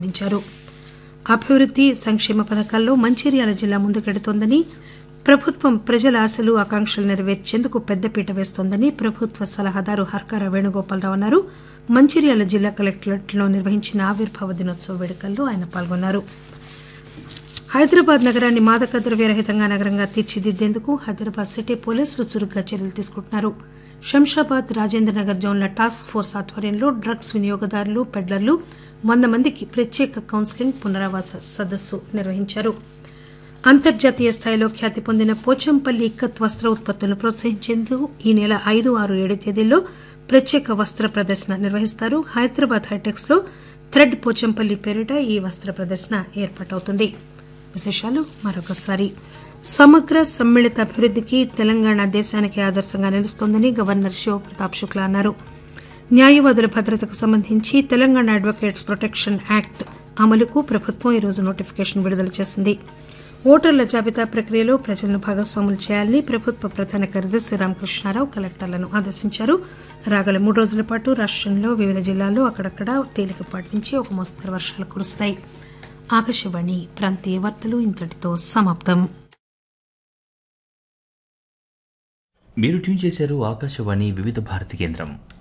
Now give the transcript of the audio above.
ప్రారంభించారు అభివృద్ది సంక్షేమ పథకాల్లో మంచిర్యాల జిల్లా ముందుకెడుతోందని ప్రభుత్వం ప్రజల ఆశలు ఆకాంక్షలు నెరవేర్చేందుకు పెద్దపీట వేస్తోందని ప్రభుత్వ సలహాదారు హర్కార వేణుగోపాలరావు అన్నారు మంచిర్యాల జిల్లా కలెక్టరేట్లో నిర్వహించిన ఆవిర్భావ దినోత్సవ వేడుకల్లో ఆయన పాల్గొన్నారు హైదరాబాద్ నగరాన్ని మాదక ద్రవ్యరహితంగా నగరంగా తీర్చిదిద్దేందుకు హైదరాబాద్ సిటీ పోలీసులు చురుగ్గా చర్యలు తీసుకుంటున్నారు శంషాబాద్ రాజేంద్ర నగర్ జోన్ల టాస్క్ ఫోర్స్ ఆధ్వర్యంలో డ్రగ్స్ వినియోగదారులు పెడ్లర్లు వంద మందికి ప్రత్యేక కౌన్సిలింగ్ పునరావాస సదస్సు నిర్వహించారు అంతర్జాతీయ స్థాయిలో ఖ్యాతి పొందిన పోచంపల్లి ఇక్కత్ వస్త్ర ఉత్పత్తులను ప్రోత్సహించేందుకు ఈ నెల ఐదు ఆరు ఏడు తేదీల్లో ప్రత్యేక వస్త్ర ప్రదర్శన నిర్వహిస్తారు హైదరాబాద్ హైటెక్స్ లో థ్రెడ్ పోచంపల్లి పేరిట ఈ వస్త్ర ప్రదర్శన ఏర్పాటవుతుంది విశేషాలు మరొకసారి సమగ్ర సమ్మిళిత అభివృద్దికి తెలంగాణ దేశానికి ఆదర్శంగా నిలుస్తోందని గవర్నర్ శివప్రతాప్ శుక్లా అన్నారు న్యాయవాదుల భద్రతకు సంబంధించి తెలంగాణ అడ్వకేట్స్ ప్రొటెక్షన్ యాక్ట్ అమలుకు ప్రభుత్వం ఈరోజు నోటిఫికేషన్ విడుదల చేసింది ఓటర్ల జాబితా ప్రక్రియలో ప్రజలను భాగస్వాములు చేయాలని ప్రభుత్వ ప్రధాన కార్యదర్శి రామకృష్ణారావు కలెక్టర్లను ఆదేశించారు రాగల మూడు రోజుల పాటు రాష్టంలో వివిధ జిల్లాల్లో అక్కడక్కడ తేలికపాటి నుంచి ఒక మోస్తరు వర్షాలు కురుస్తాయి ఆకాశవాణి ప్రాంతీయ వార్తలు ఇంతటితో సమాప్తం మీరు ట్యూన్ చేశారు ఆకాశవాణి వివిధ భారతి కేంద్రం